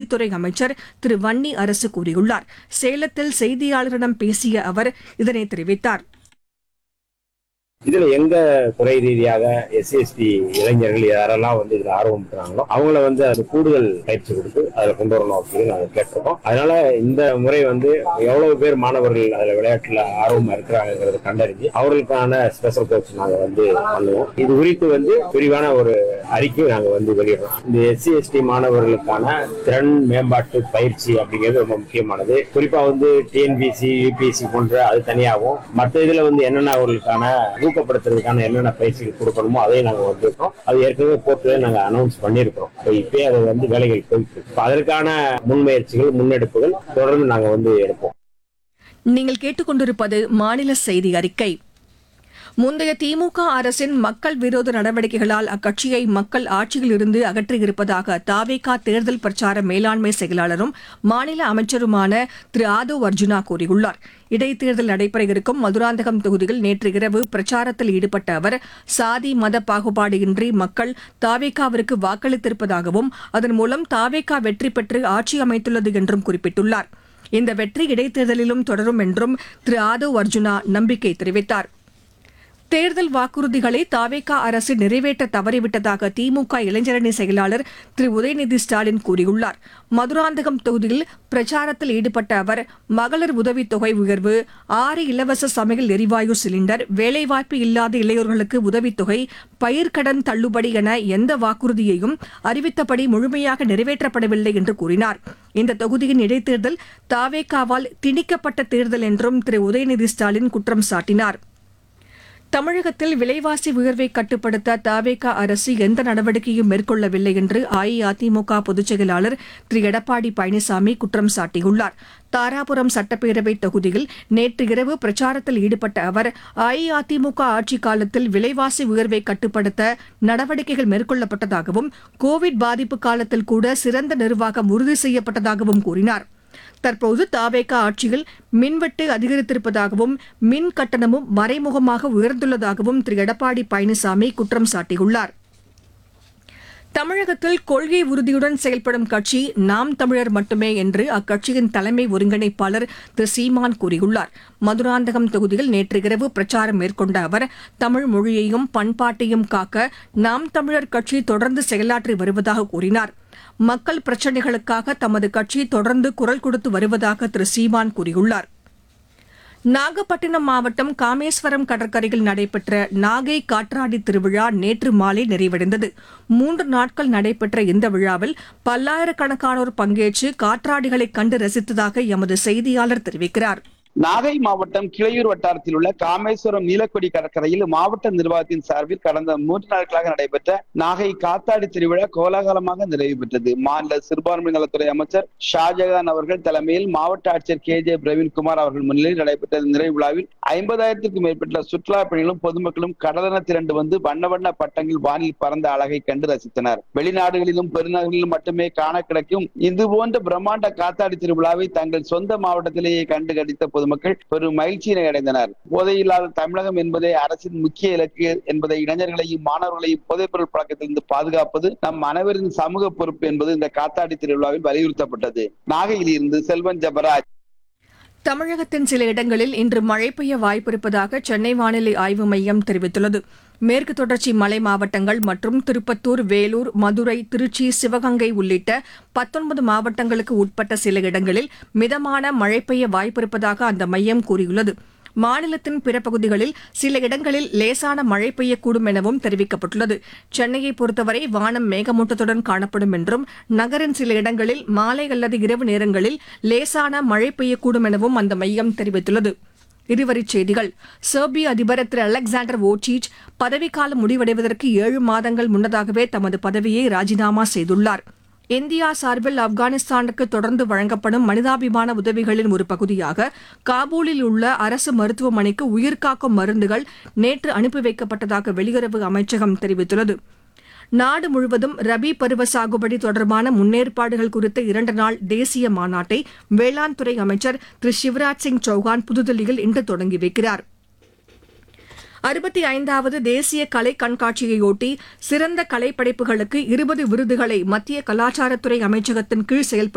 நிதித்துறை அமைச்சர் திரு வன்னி அரசு கூறியுள்ளார் சேலத்தில் செய்தியாளர்களிடம் பேசிய அவர் இதனை தெரிவித்தார் இதுல எங்க துறை ரீதியாக எஸ்சி எஸ்டி இளைஞர்கள் யாரெல்லாம் வந்து இதுல ஆர்வம் இருக்கிறாங்களோ அவங்கள வந்து அது கூடுதல் பயிற்சி கொடுத்து அதுல கொண்டு வரணும் அப்படின்னு நாங்க கேட்டிருக்கோம் அதனால இந்த முறை வந்து எவ்வளவு பேர் மாணவர்கள் அதுல விளையாட்டுல ஆர்வமா இருக்கிறாங்கிறத கண்டறிஞ்சு அவர்களுக்கான ஸ்பெஷல் கோச் நாங்க வந்து பண்ணுவோம் இது குறித்து வந்து விரிவான ஒரு அறிக்கை நாங்க வந்து வெளியிடுறோம் இந்த எஸ்சி எஸ்டி மாணவர்களுக்கான திறன் மேம்பாட்டு பயிற்சி அப்படிங்கிறது ரொம்ப முக்கியமானது குறிப்பா வந்து டிஎன்பிசி யூபிஎஸ்சி போன்ற அது தனியாகவும் மற்ற இதுல வந்து என்னென்ன அவர்களுக்கான ஊக்கப்படுத்துறதுக்கான என்னென்ன பயிற்சிகள் கொடுக்கணுமோ அதையும் நாங்க வந்திருக்கோம் அது ஏற்கனவே போர்ட்ல நாங்க அனௌன்ஸ் பண்ணியிருக்கிறோம் இப்போ இப்பயே அது வந்து வேலைகள் போயிட்டு இருக்கு இப்ப அதற்கான முன்முயற்சிகள் முன்னெடுப்புகள் தொடர்ந்து நாங்க வந்து எடுப்போம் நீங்கள் கேட்டுக்கொண்டிருப்பது மாநில செய்தி அறிக்கை முந்தைய திமுக அரசின் மக்கள் விரோத நடவடிக்கைகளால் அக்கட்சியை மக்கள் ஆட்சியில் இருந்து அகற்றியிருப்பதாக தாவேகா தேர்தல் பிரச்சார மேலாண்மை செயலாளரும் மாநில அமைச்சருமான திரு ஆதவ் அர்ஜுனா கூறியுள்ளார் இடைத்தேர்தல் நடைபெற இருக்கும் மதுராந்தகம் தொகுதியில் நேற்று இரவு பிரச்சாரத்தில் ஈடுபட்ட அவர் சாதி மத பாகுபாடு இன்றி மக்கள் தாவேகாவிற்கு வாக்களித்திருப்பதாகவும் அதன் மூலம் தாவேகா வெற்றி பெற்று ஆட்சி அமைத்துள்ளது என்றும் குறிப்பிட்டுள்ளார் இந்த வெற்றி இடைத்தேர்தலிலும் தொடரும் என்றும் திரு ஆதவ் அர்ஜுனா நம்பிக்கை தெரிவித்தார் தேர்தல் வாக்குறுதிகளை தாவேகா அரசு நிறைவேற்ற தவறிவிட்டதாக திமுக இளைஞரணி செயலாளர் திரு உதயநிதி ஸ்டாலின் கூறியுள்ளார் மதுராந்தகம் தொகுதியில் பிரச்சாரத்தில் ஈடுபட்ட அவர் மகளிர் உதவித் தொகை உயர்வு ஆறு இலவச சமையல் எரிவாயு சிலிண்டர் வேலைவாய்ப்பு இல்லாத இளையோர்களுக்கு உதவித்தொகை பயிர்க்கடன் தள்ளுபடி என எந்த வாக்குறுதியையும் அறிவித்தபடி முழுமையாக நிறைவேற்றப்படவில்லை என்று கூறினார் இந்த தொகுதியின் இடைத்தேர்தல் தாவேகாவால் திணிக்கப்பட்ட தேர்தல் என்றும் திரு உதயநிதி ஸ்டாலின் குற்றம் சாட்டினார் தமிழகத்தில் விலைவாசி உயர்வை கட்டுப்படுத்த தவேக அரசு எந்த நடவடிக்கையும் மேற்கொள்ளவில்லை என்று அஇஅதிமுக பொதுச் செயலாளர் திரு எடப்பாடி பழனிசாமி குற்றம் சாட்டியுள்ளார் தாராபுரம் சட்டப்பேரவை தொகுதியில் நேற்று இரவு பிரச்சாரத்தில் ஈடுபட்ட அவர் அஇஅதிமுக ஆட்சிக் காலத்தில் விலைவாசி உயர்வை கட்டுப்படுத்த நடவடிக்கைகள் மேற்கொள்ளப்பட்டதாகவும் கோவிட் பாதிப்பு காலத்தில் கூட சிறந்த நிர்வாகம் உறுதி செய்யப்பட்டதாகவும் கூறினார் தற்போது தாவேகா ஆட்சியில் மின்வெட்டு அதிகரித்திருப்பதாகவும் மின் கட்டணமும் மறைமுகமாக உயர்ந்துள்ளதாகவும் திரு எடப்பாடி பழனிசாமி குற்றம் சாட்டியுள்ளார் தமிழகத்தில் கொள்கை உறுதியுடன் செயல்படும் கட்சி நாம் தமிழர் மட்டுமே என்று அக்கட்சியின் தலைமை ஒருங்கிணைப்பாளர் திரு சீமான் கூறியுள்ளார் மதுராந்தகம் தொகுதியில் நேற்று இரவு பிரச்சாரம் மேற்கொண்ட அவர் தமிழ் மொழியையும் பண்பாட்டையும் காக்க நாம் தமிழர் கட்சி தொடர்ந்து செயலாற்றி வருவதாக கூறினார் மக்கள் பிரச்சினைகளுக்காக தமது கட்சி தொடர்ந்து குரல் கொடுத்து வருவதாக திரு சீமான் கூறியுள்ளார் நாகப்பட்டினம் மாவட்டம் காமேஸ்வரம் கடற்கரையில் நடைபெற்ற நாகை காற்றாடி திருவிழா நேற்று மாலை நிறைவடைந்தது மூன்று நாட்கள் நடைபெற்ற இந்த விழாவில் பல்லாயிரக்கணக்கானோர் பங்கேற்று காற்றாடிகளை கண்டு ரசித்ததாக எமது செய்தியாளர் தெரிவிக்கிறார் நாகை மாவட்டம் கிளையூர் வட்டாரத்தில் உள்ள காமேஸ்வரம் நீலக்கொடி கடற்கரையில் மாவட்ட நிர்வாகத்தின் சார்பில் கடந்த மூன்று நாட்களாக நடைபெற்ற நாகை காத்தாடி திருவிழா கோலாகலமாக நிறைவு பெற்றது மாநில சிறுபான்மை நலத்துறை அமைச்சர் ஷாஜகான் அவர்கள் தலைமையில் மாவட்ட ஆட்சியர் கே ஜே பிரவீன்குமார் அவர்கள் முன்னிலையில் நடைபெற்ற நிறைவு விழாவில் ஐம்பதாயிரத்திற்கும் மேற்பட்ட சுற்றுலா பயணிகளும் பொதுமக்களும் கடலென திரண்டு வந்து வண்ண வண்ண பட்டங்கள் வானில் பறந்த அழகை கண்டு ரசித்தனர் வெளிநாடுகளிலும் பெருநகர்களிலும் மட்டுமே காண கிடைக்கும் இது போன்ற பிரம்மாண்ட காத்தாடி திருவிழாவை தங்கள் சொந்த மாவட்டத்திலேயே கண்டு கடித்த பொதுமக்கள் பெரும் மகிழ்ச்சியினை அடைந்தனர் போதையில்லாத தமிழகம் என்பதே அரசின் முக்கிய இலக்கு என்பதை இளைஞர்களையும் மாணவர்களையும் போதைப்பொருள் பழக்கத்திலிருந்து பாதுகாப்பது நம் அனைவரின் சமூக பொறுப்பு என்பது இந்த காத்தாடி திருவிழாவில் வலியுறுத்தப்பட்டது நாகையில் இருந்து செல்வன் ஜபராஜ் தமிழகத்தின் சில இடங்களில் இன்று மழை பெய்ய வாய்ப்பிருப்பதாக சென்னை வானிலை ஆய்வு மையம் தெரிவித்துள்ளது மேற்கு தொடர்ச்சி மலை மாவட்டங்கள் மற்றும் திருப்பத்தூர் வேலூர் மதுரை திருச்சி சிவகங்கை உள்ளிட்ட பத்தொன்பது மாவட்டங்களுக்கு உட்பட்ட சில இடங்களில் மிதமான மழை பெய்ய வாய்ப்பிருப்பதாக அந்த மையம் கூறியுள்ளது மாநிலத்தின் பிற பகுதிகளில் சில இடங்களில் லேசான மழை பெய்யக்கூடும் எனவும் தெரிவிக்கப்பட்டுள்ளது சென்னையை பொறுத்தவரை வானம் மேகமூட்டத்துடன் காணப்படும் என்றும் நகரின் சில இடங்களில் மாலை அல்லது இரவு நேரங்களில் லேசான மழை பெய்யக்கூடும் எனவும் அந்த மையம் தெரிவித்துள்ளது இருவரிச் செய்திகள் செர்பிய அதிபர் திரு அலெக்சாண்டர் ஓச்சிச் பதவிக்காலம் முடிவடைவதற்கு ஏழு மாதங்கள் முன்னதாகவே தமது பதவியை ராஜினாமா செய்துள்ளார் இந்தியா சார்பில் ஆப்கானிஸ்தானுக்கு தொடர்ந்து வழங்கப்படும் மனிதாபிமான உதவிகளின் ஒரு பகுதியாக காபூலில் உள்ள அரசு மருத்துவமனைக்கு உயிர்காக்கும் மருந்துகள் நேற்று அனுப்பி வைக்கப்பட்டதாக வெளியுறவு அமைச்சகம் தெரிவித்துள்ளது நாடு முழுவதும் ரபி பருவ சாகுபடி தொடர்பான முன்னேற்பாடுகள் குறித்த இரண்டு நாள் தேசிய மாநாட்டை வேளாண் துறை அமைச்சர் திரு சிவராஜ் சிங் சௌஹான் புதுதில்லியில் இன்று தொடங்கி வைக்கிறார் அறுபத்தி ஐந்தாவது தேசிய கலை கண்காட்சியையொட்டி சிறந்த கலைப்படைப்புகளுக்கு இருபது விருதுகளை மத்திய கலாச்சாரத்துறை அமைச்சகத்தின் கீழ் செயல்படும்